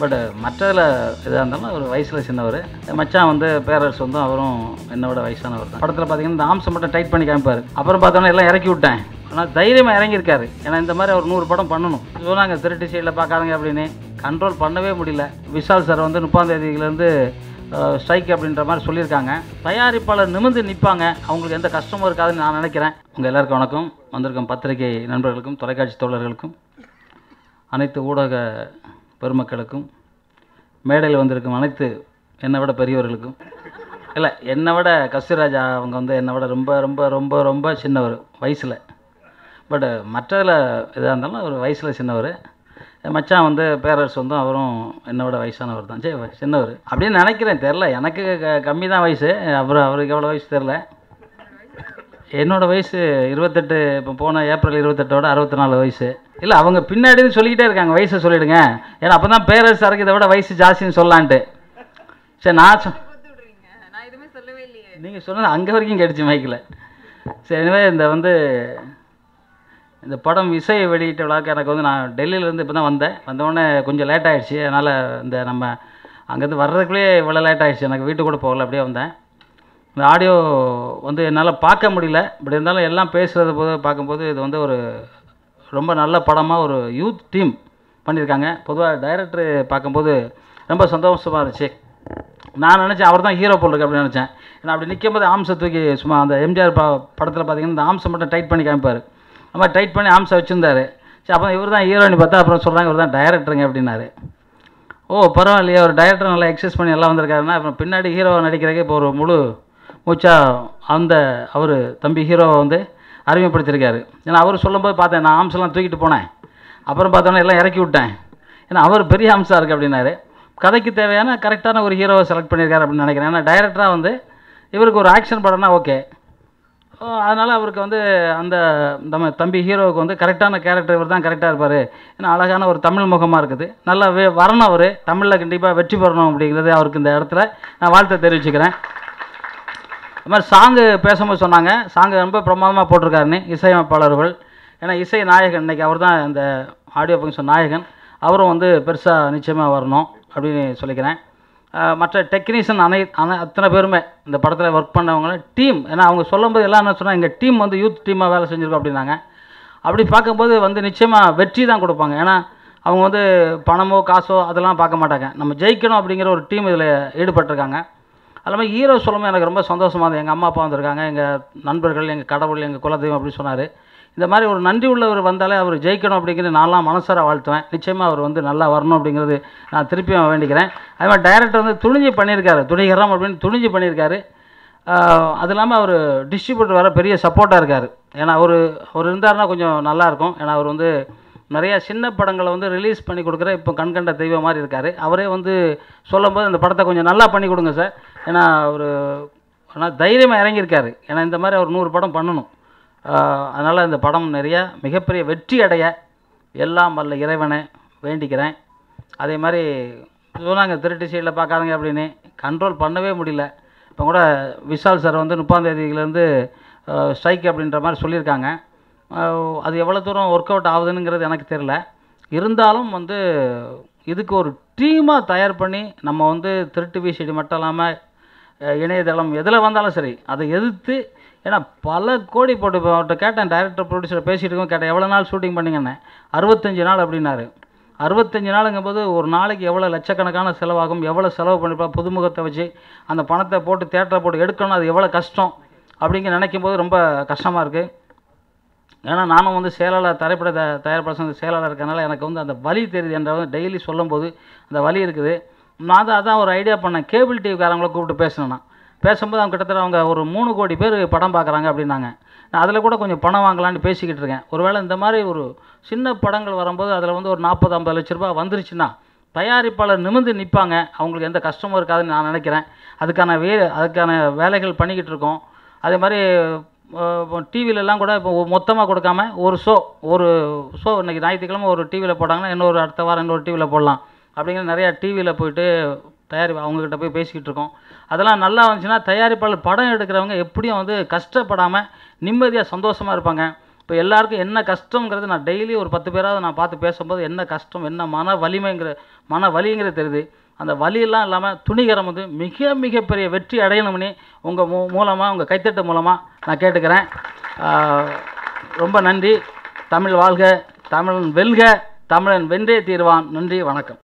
but மற்றதில் இதாக இருந்தாலும் அவர் வயசில் சின்னவர் மச்சான் வந்து பேரரசு வந்து அவரும் என்னோட வயசானவர் தான் படத்தில் பார்த்தீங்கன்னா இந்த ஆம்சை மட்டும் டைட் பண்ணி காமிப்பார் அப்புறம் பார்த்தோன்னா எல்லாம் இறக்கி விட்டேன் ஆனால் தைரியமாக இறங்கியிருக்காரு ஏன்னா இந்த மாதிரி அவர் நூறு படம் பண்ணணும் சொன்னாங்க திருட்டு சைடில் பார்க்காதங்க அப்படின்னு கண்ட்ரோல் பண்ணவே முடியல விஷால் சார் வந்து முப்பாம் தேதியிலேருந்து ஸ்ட்ரைக் அப்படின்ற மாதிரி சொல்லியிருக்காங்க தயாரிப்பாளர் நிமிர்ந்து நிற்பாங்க அவங்களுக்கு எந்த கஷ்டமும் இருக்காதுன்னு நான் நினைக்கிறேன் உங்கள் எல்லாருக்கும் வணக்கம் வந்திருக்கும் பத்திரிகை நண்பர்களுக்கும் தொலைக்காட்சி தோழர்களுக்கும் அனைத்து ஊடக பெருமக்களுக்கும் மேடையில் வந்திருக்கும் அனைத்து என்னை விட பெரியவர்களுக்கும் இல்லை என்னை விட கஸ்தூராஜா அவங்க வந்து என்னை விட ரொம்ப ரொம்ப ரொம்ப ரொம்ப சின்னவர் வயசில் பட் மற்றதில் இதாக இருந்தாலும் அவர் வயசில் சின்னவர் மச்சான் வந்து பேரரசு வந்து அவரும் என்னை விட வயசானவர் தான் சரி சின்னவர் அப்படின்னு நினைக்கிறேன் தெரில எனக்கு கம்மி தான் வயசு அப்புறம் அவருக்கு எவ்வளோ வயசு தெரில என்னோட வயசு இருபத்தெட்டு இப்போ போன ஏப்ரல் இருபத்தெட்டோட அறுபத்தி நாலு வயசு இல்லை அவங்க பின்னாடி சொல்லிக்கிட்டே இருக்காங்க வயசை சொல்லிடுங்க ஏன்னா அப்போ தான் பேரரசு இறக்கி இதை விட வயசு ஜாஸ்தின்னு சொல்லலான்ட்டு சரி நான் சொ நான் எதுவுமே சொல்லவே இல்லையே நீங்கள் சொன்னது அங்கே வரைக்கும் கிடைச்சி மைக்கில் சரி எனவே இந்த வந்து இந்த படம் இசை வெளியிட்ட விழாக்கு எனக்கு வந்து நான் டெல்லியிலேருந்து இப்போ தான் வந்தேன் வந்தோடனே கொஞ்சம் லேட் ஆகிடுச்சு அதனால் இந்த நம்ம அங்கேருந்து வர்றதுக்குள்ளேயே இவ்வளோ லேட் ஆகிடுச்சு எனக்கு வீட்டுக்கு கூட போகல அப்படியே வந்தேன் இந்த ஆடியோ வந்து என்னால் பார்க்க முடியல பட் இருந்தாலும் எல்லாம் பேசுகிறது போது பார்க்கும்போது இது வந்து ஒரு ரொம்ப நல்ல படமாக ஒரு யூத் டீம் பண்ணியிருக்காங்க பொதுவாக டைரக்டர் பார்க்கும்போது ரொம்ப சந்தோஷமாக இருந்துச்சு நான் நினச்சேன் அவர் தான் ஹீரோ போல் இருக்கு அப்படின்னு நினச்சேன் ஏன்னா அப்படி நிற்கும் போது ஆம்சை தூக்கி சும்மா அந்த எம்ஜிஆர் ப படத்தில் பார்த்தீங்கன்னா இந்த ஆம்சை மட்டும் டைட் பண்ணி காமிப்பார் அந்த மாதிரி டைட் பண்ணி ஆம்சை வச்சுருந்தாரு சரி அப்புறம் இவர் தான் ஹீரோனி பார்த்தா அப்புறம் சொல்கிறாங்க இவர் தான் டைரக்டருங்க அப்படின்னாரு ஓ பரவாயில்லையே ஒரு டைரக்டர் நல்லா எக்ஸஸ் பண்ணி எல்லாம் வந்திருக்காருன்னா அப்புறம் பின்னாடி ஹீரோ நடிக்கிறதுக்கு இப்போ ஒரு முழு மூச்சா அந்த அவர் தம்பி ஹீரோவை வந்து அறிமுகப்படுத்தியிருக்காரு ஏன்னா அவர் சொல்லும்போது பார்த்தேன் நான் ஆம்ஸ்லாம் தூக்கிட்டு போனேன் அப்புறம் பார்த்தோன்னே எல்லாம் இறக்கி விட்டேன் ஏன்னா அவர் பெரிய அம்சா இருக்குது அப்படின்னாரு கதைக்கு தேவையான கரெக்டான ஒரு ஹீரோவை செலக்ட் பண்ணியிருக்காரு அப்படின்னு நினைக்கிறேன் ஏன்னா டைரக்டராக வந்து இவருக்கு ஒரு ஆக்ஷன் படம்னா ஓகே அதனால் அவருக்கு வந்து அந்த நம்ம தம்பி ஹீரோவுக்கு வந்து கரெக்டான கேரக்டர் இவர் தான் கரெக்டாக இருப்பார் ஏன்னா அழகான ஒரு தமிழ் முகமாக இருக்குது நல்லா வே வரணும் அவர் தமிழில் கண்டிப்பாக வெற்றி பெறணும் அப்படிங்கிறது அவருக்கு இந்த இடத்துல நான் வாழ்த்தை தெரிவிச்சுக்கிறேன் அது மாதிரி சாங்கு பேசும்போது சொன்னாங்க சாங்கு ரொம்ப பிரமாதமாக போட்டிருக்காருன்னு இசையமைப்பாளர்கள் ஏன்னா இசை நாயகன் இன்னைக்கு அவர் தான் இந்த ஆடியோ ஃபங்க்ஷன் நாயகன் அவரும் வந்து பெருசாக நிச்சயமாக வரணும் அப்படின்னு சொல்லிக்கிறேன் அஹ் மற்ற டெக்னீஷியன் அனை அனை அத்தனை பேருமே இந்த படத்தில் ஒர்க் பண்ணவங்க டீம் ஏன்னா அவங்க சொல்லும்போது எல்லாம் என்ன சொன்னால் எங்கள் டீம் வந்து யூத் டீமாக வேலை செஞ்சுருக்கோம் அப்படின்னாங்க அப்படி பார்க்கும்போது வந்து நிச்சயமாக வெற்றி தான் கொடுப்பாங்க ஏன்னா அவங்க வந்து பணமோ காசோ அதெல்லாம் பார்க்க மாட்டாங்க நம்ம ஜெயிக்கணும் அப்படிங்கிற ஒரு டீம் இதில் ஈடுபட்டிருக்காங்க அது மாதிரி ஹீரோ சொல்லும்போது எனக்கு ரொம்ப சந்தோஷமாக இருந்தது எங்கள் அம்மா அப்பா வந்திருக்காங்க எங்கள் நண்பர்கள் எங்கள் கடவுள் எங்கள் குலதெய்வம் அப்படின்னு சொன்னார் இந்த மாதிரி ஒரு நன்றி உள்ளவர் வந்தாலே அவர் ஜெயிக்கணும் அப்படிங்கிறது நான்லாம் மனசார வாழ்த்துவேன் நிச்சயமாக அவர் வந்து நல்லா வரணும் அப்படிங்கிறது நான் திருப்பியும் வேண்டிக்கிறேன் அது மாதிரி டைரக்டர் வந்து துணிஞ்சு பண்ணியிருக்காரு துணிகரம் அப்படின்னு துணிஞ்சு பண்ணியிருக்காரு ஆஹ் அது இல்லாமல் அவர் டிஸ்ட்ரிபியூட்டர் வர பெரிய சப்போர்ட்டாக இருக்கார் ஏன்னா அவர் அவர் இருந்தாருன்னா கொஞ்சம் நல்லாயிருக்கும் ஏன்னா அவர் வந்து நிறையா சின்ன படங்களை வந்து ரிலீஸ் பண்ணி கொடுக்குற இப்போ கண்கண்ட தெய்வம் மாதிரி இருக்கார் அவரே வந்து சொல்லும்போது இந்த படத்தை கொஞ்சம் நல்லா பண்ணி கொடுங்க சார் ஏன்னா அவர் ஆனால் தைரியமாக இறங்கியிருக்காரு ஏன்னா இந்த மாதிரி அவர் நூறு படம் பண்ணணும் அதனால் இந்த படம் நிறையா மிகப்பெரிய வெற்றி அடைய எல்லாம் வல்ல இறைவனை வேண்டிக்கிறேன் அதே மாதிரி சொன்னாங்க திருட்டு சைடில் பார்க்காதங்க அப்படின்னு கண்ட்ரோல் பண்ணவே முடியல இப்போ கூட விஷால் சார் வந்து முப்பாம் தேதியிலேருந்து ஸ்ட்ரைக் அப்படின்ற மாதிரி சொல்லியிருக்காங்க அஹ் அது எவ்வளோ தூரம் ஒர்க் அவுட் ஆகுதுங்கிறது எனக்கு தெரில இருந்தாலும் வந்து இதுக்கு ஒரு டீமாக தயார் பண்ணி நம்ம வந்து திருட்டு விசிடி மட்டும் இல்லாமல் அஹ் இணையதளம் எதில் வந்தாலும் சரி அதை எதிர்த்து ஏன்னா பல கோடி போட்டு இப்போ அவர்கிட்ட கேட்டேன் டைரக்டர் ப்ரொடியூசர் பேசிகிட்டு இருக்கோம் கேட்டேன் எவ்வளோ நாள் ஷூட்டிங் பண்ணீங்கன்னு அறுபத்தஞ்சு நாள் அப்படின்னாரு அறுபத்தஞ்சு நாளுங்கும்போது ஒரு நாளைக்கு எவ்வளோ லட்சக்கணக்கான செலவாகும் எவ்வளோ செலவு பண்ணிப்பா புதுமுகத்தை வச்சு அந்த பணத்தை போட்டு தேட்டரை போட்டு எடுக்கணும் அது எவ்வளோ கஷ்டம் அப்படிங்க நினைக்கும் போது ரொம்ப கஷ்டமாக இருக்குது ஏன்னா நானும் வந்து செயலாளர் திரைப்பட த தயாரிப்பாளர் சங்க செயலாளர் இருக்கனால எனக்கு வந்து அந்த வலி தெரியுது என்ற வந்து டெய்லி சொல்லும்போது அந்த வலி இருக்குது நான் தான் அதான் ஒரு ஐடியா பண்ணேன் கேபிள் டிவிக்காரங்கள கூப்பிட்டு பேசினேன் நான் பேசும்போது அவங்க கிட்டத்தட்ட அவங்க ஒரு மூணு கோடி பேர் படம் பார்க்குறாங்க அப்படின்னாங்க நான் அதில் கூட கொஞ்சம் பணம் வாங்கலான்னு பேசிக்கிட்டு இருக்கேன் ஒருவேளை இந்த மாதிரி ஒரு சின்ன படங்கள் வரும்போது அதில் வந்து ஒரு நாற்பது ஐம்பது லட்ச ரூபாய் வந்துருச்சுன்னா தயாரிப்பாளர் நிமிர்ந்து நிற்பாங்க அவங்களுக்கு எந்த கஷ்டமும் இருக்காதுன்னு நான் நினைக்கிறேன் அதுக்கான வே அதுக்கான வேலைகள் பண்ணிக்கிட்டு இருக்கோம் அதே மாதிரி டிவிலெலாம் கூட இப்போ மொத்தமாக கொடுக்காம ஒரு ஷோ ஒரு ஷோ இன்றைக்கி ஞாயிற்றுக்கிழமை ஒரு டிவியில் போட்டாங்கன்னா இன்னொரு அடுத்த வாரம் இன்னொரு டிவியில் போடலாம் அப்படிங்கிற நிறையா டிவியில் போயிட்டு தயாரி அவங்கக்கிட்ட போய் பேசிக்கிட்டு இருக்கோம் அதெல்லாம் நல்லா வந்துச்சுன்னா தயாரிப்பாளர் படம் எடுக்கிறவங்க எப்படியும் வந்து கஷ்டப்படாமல் நிம்மதியாக சந்தோஷமாக இருப்பாங்க இப்போ எல்லாருக்கும் என்ன கஷ்டங்கிறது நான் டெய்லி ஒரு பத்து பேராவது நான் பார்த்து பேசும்போது என்ன கஷ்டம் என்ன மன வலிமைங்கிற மன வலிங்கிறது தெரியுது அந்த வலியெல்லாம் இல்லாமல் துணிகரம் வந்து மிக மிகப்பெரிய வெற்றி அடையணும்னு உங்கள் மூ மூலமாக உங்கள் கைத்தட்டு மூலமாக நான் கேட்டுக்கிறேன் ஆஹ் ரொம்ப நன்றி தமிழ் வாழ்க தமிழன் வெல்க தமிழன் வென்றே தீர்வான் நன்றி வணக்கம்